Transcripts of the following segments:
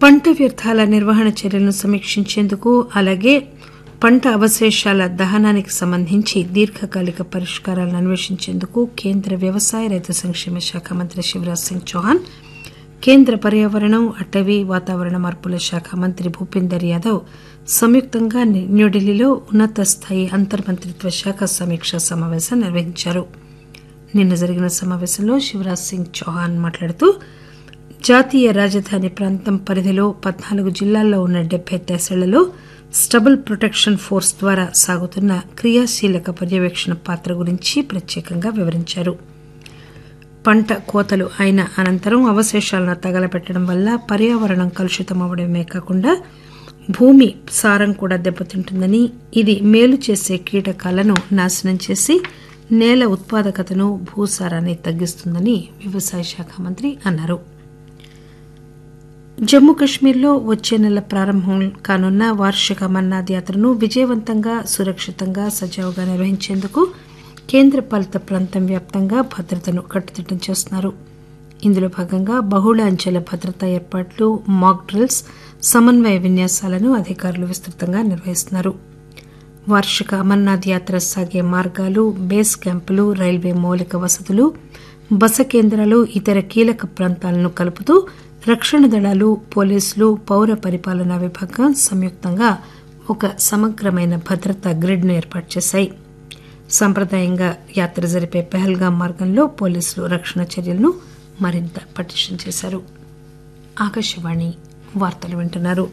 పంట వ్యర్థాల నిర్వహణ చర్యలను సమీక్షించేందుకు అలాగే పంట అవశేషాల దహనానికి సంబంధించి దీర్ఘకాలిక పరిష్కారాలను అన్వేషించేందుకు కేంద్ర వ్యవసాయ రైతు సంక్షేమ శాఖ మంత్రి శివరాజ్ సింగ్ చౌహాన్ కేంద్ర పర్యావరణం అటవీ వాతావరణ మార్పుల శాఖ మంత్రి భూపేందర్ యాదవ్ సంయుక్తంగా న్యూఢిల్లీలో ఉన్నత స్థాయి అంతర్మంత్రిత్వ శాఖ సమీక్షా సమావేశం నిర్వహించారు నిన్న జరిగిన సమావేశంలో శివరాజ్ సింగ్ చౌహాన్ మాట్లాడుతూ జాతీయ రాజధాని ప్రాంతం పరిధిలో పద్నాలుగు జిల్లాల్లో ఉన్న డెబ్బై తహసీళ్లలో స్టబుల్ ప్రొటెక్షన్ ఫోర్స్ ద్వారా సాగుతున్న క్రియాశీలక పర్యవేక్షణ పాత్ర గురించి ప్రత్యేకంగా వివరించారు పంట కోతలు అయిన అనంతరం అవశేషాలను తగలబెట్టడం వల్ల పర్యావరణం కలుషితమవడమే కాకుండా భూమి సారం కూడా దెబ్బతింటుందని ఇది మేలు చేసే కీటకాలను నాశనం చేసి నేల ఉత్పాదకతను భూసారాన్ని తగ్గిస్తుందని వ్యవసాయ శాఖ మంత్రి అన్నారు జమ్మూ కశ్మీర్లో వచ్చే నెల ప్రారంభం కానున్న వార్షిక అమర్నాథ్ యాత్రను విజయవంతంగా సురక్షితంగా సజావుగా నిర్వహించేందుకు కేంద్ర పాలిత ప్రాంతం వ్యాప్తంగా భద్రతను కట్టుదిట్టం చేస్తున్నారు ఇందులో భాగంగా బహుళ అంచెల భద్రతా ఏర్పాట్లు మాక్ డ్రిల్స్ సమన్వయ విన్యాసాలను అధికారులు విస్తృతంగా నిర్వహిస్తున్నారు వార్షిక అమర్నాథ్ యాత్ర సాగే మార్గాలు బేస్ క్యాంపులు రైల్వే మౌలిక వసతులు బస కేంద్రాలు ఇతర కీలక ప్రాంతాలను కలుపుతూ రక్షణ దళాలు పోలీసులు పౌర పరిపాలనా విభాగం సంయుక్తంగా ఒక సమగ్రమైన భద్రతా గ్రిడ్ ను ఏర్పాటు చేశాయి సంప్రదాయంగా యాత్ర జరిపే పెహల్గాం మార్గంలో పోలీసులు రక్షణ చర్యలను మరింత పటిష్టం చేశారు ఆకాశవాణి వార్తలు వింటున్నారు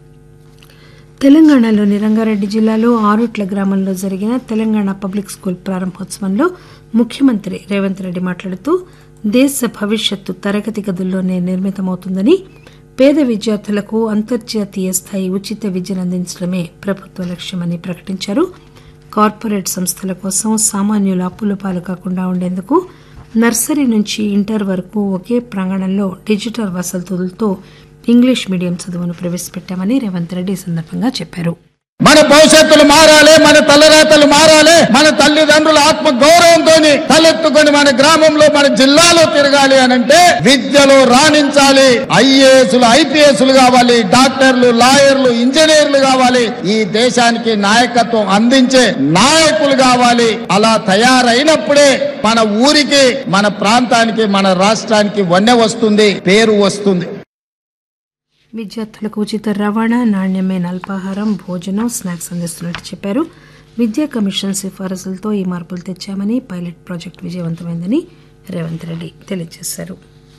తెలంగాణలోని రంగారెడ్డి జిల్లాలో ఆరుట్ల గ్రామంలో జరిగిన తెలంగాణ పబ్లిక్ స్కూల్ ప్రారంభోత్సవంలో ముఖ్యమంత్రి రేవంత్ రెడ్డి మాట్లాడుతూ దేశ భవిష్యత్తు తరగతి గదుల్లోనే నిర్మితమవుతుందని పేద విద్యార్థులకు అంతర్జాతీయ స్థాయి ఉచిత విద్యను అందించడమే ప్రభుత్వ లక్ష్యమని ప్రకటించారు కార్పొరేట్ సంస్థల కోసం సామాన్యుల అప్పుల పాలు కాకుండా ఉండేందుకు నర్సరీ నుంచి ఇంటర్ వరకు ఒకే ప్రాంగణంలో డిజిటల్ వసతులతో ఇంగ్లీష్ మీడియం చదువును ప్రవేశపెట్టామని రేవంత్ రెడ్డి ఈ సందర్భంగా చెప్పారు మన భవిష్యత్తులు మారాలి మన తలరాతలు మారాలి మన తల్లిదండ్రుల ఆత్మ గౌరవంతో తలెత్తుకొని మన గ్రామంలో మన జిల్లాలో తిరగాలి అనంటే విద్యలో రాణించాలి ఐఏఎస్లు ఐపీఎస్లు కావాలి డాక్టర్లు లాయర్లు ఇంజనీర్లు కావాలి ఈ దేశానికి నాయకత్వం అందించే నాయకులు కావాలి అలా తయారైనప్పుడే మన ఊరికి మన ప్రాంతానికి మన రాష్ట్రానికి వన్నె వస్తుంది పేరు వస్తుంది విద్యార్థులకు ఉచిత రవాణా నాణ్యమైన అల్పాహారం భోజనం స్నాక్స్ అందిస్తున్నట్టు చెప్పారు విద్యా కమిషన్ సిఫారసులతో ఈ మార్పులు తెచ్చామని పైలట్ ప్రాజెక్టు విజయవంతమైందని రేవంత్ రెడ్డి తెలియజేశారు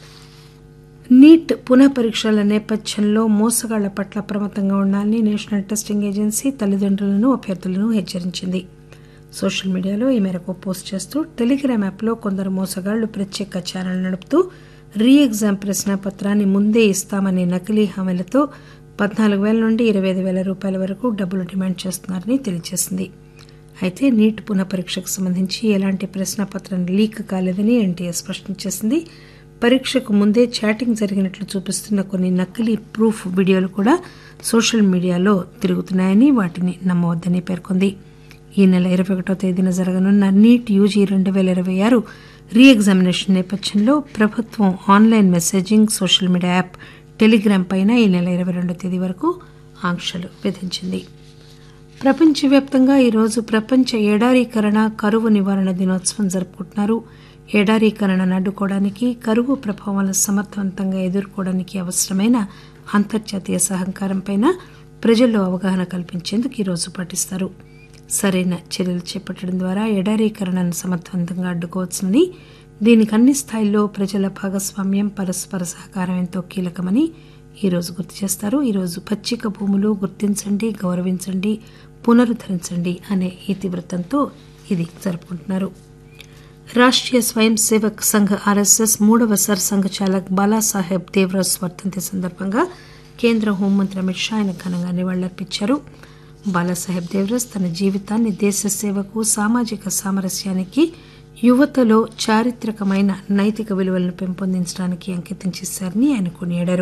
నీట్ పునః పరీక్షల నేపథ్యంలో మోసగాళ్ల పట్ల అప్రమత్తంగా ఉండాలని నేషనల్ టెస్టింగ్ ఏజెన్సీ తల్లిదండ్రులను అభ్యర్థులను హెచ్చరించింది సోషల్ మీడియాలో ఈ మేరకు పోస్ట్ చేస్తూ టెలిగ్రామ్ యాప్లో కొందరు మోసగాళ్లు ప్రత్యేక ఛానల్ నడుపుతూ రీ ఎగ్జామ్ ప్రశ్నాపత్రాన్ని ముందే ఇస్తామనే నకిలీ హామీలతో పద్నాలుగు వేల నుండి ఇరవై ఐదు వేల రూపాయల వరకు డబ్బులు డిమాండ్ చేస్తున్నారని తెలియజేసింది అయితే నీట్ పునః పరీక్షకు సంబంధించి ఎలాంటి ప్రశ్నాపత్రం లీక్ కాలేదని ఎన్టీఏ స్పష్టం చేసింది పరీక్షకు ముందే చాటింగ్ జరిగినట్లు చూపిస్తున్న కొన్ని నకిలీ ప్రూఫ్ వీడియోలు కూడా సోషల్ మీడియాలో తిరుగుతున్నాయని వాటిని నమ్మవద్దని పేర్కొంది ఈ నెల ఇరవై ఒకటో తేదీన జరగనున్న నీట్ యూజీ రెండు వేల ఇరవై ఆరు రీ ఎగ్జామినేషన్ నేపథ్యంలో ప్రభుత్వం online messaging social media app Telegram పైన ఈ నెల ఇరవై రెండో తేదీ వరకు ఆంక్షలు విధించింది ప్రపంచవ్యాప్తంగా ఈరోజు ప్రపంచ ఎడారీకరణ కరువు నివారణ దినోత్సవం జరుపుకుంటున్నారు ఎడారీకరణను అడ్డుకోవడానికి కరువు ప్రభావాలను సమర్థవంతంగా ఎదుర్కోవడానికి అవసరమైన అంతర్జాతీయ సహకారంపై ప్రజల్లో అవగాహన కల్పించేందుకు ఈరోజు పాటిస్తారు సరైన చర్యలు చేపట్టడం ద్వారా ఎడారీకరణను సమర్థవంతంగా అడ్డుకోవచ్చునని దీనికి అన్ని స్థాయిల్లో ప్రజల భాగస్వామ్యం పరస్పర సహకారం ఎంతో కీలకమని ఈరోజు గుర్తు చేస్తారు ఈరోజు పచ్చిక భూములు గుర్తించండి గౌరవించండి పునరుద్ధరించండి అనే ఇతివృత్తంతో ఇది జరుపుకుంటున్నారు రాష్ట్రీయ స్వయం సేవక్ సంఘ్ ఆర్ఎస్ఎస్ మూడవ సర్సంఘ చాలక్ బాలాసాహెబ్ దేవరాజ్ వర్ధంతి సందర్భంగా కేంద్ర హోంమంత్రి అమిత్ షా ఆయన ఘనంగా నివాళులర్పించారు బాలాసాహెబ్ దేవరాజ్ తన జీవితాన్ని దేశ సేవకు సామాజిక సామరస్యానికి యువతలో చారిత్రకమైన నైతిక విలువలను పెంపొందించడానికి అంకితం చేశారని ఆయన కొనియాడారు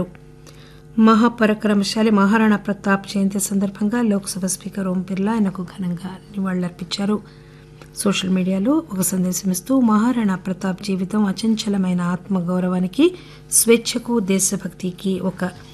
మహాపరాక్రమశాలి మహారాణా ప్రతాప్ జయంతి సందర్భంగా లోక్సభ స్పీకర్ ఓం బిర్లా ఆయనకు ఘనంగా నివాళులర్పించారు సోషల్ మీడియాలో ఒక సందేశం ఇస్తూ మహారాణా ప్రతాప్ జీవితం అచంచలమైన ఆత్మగౌరవానికి స్వేచ్ఛకు దేశభక్తికి ఒక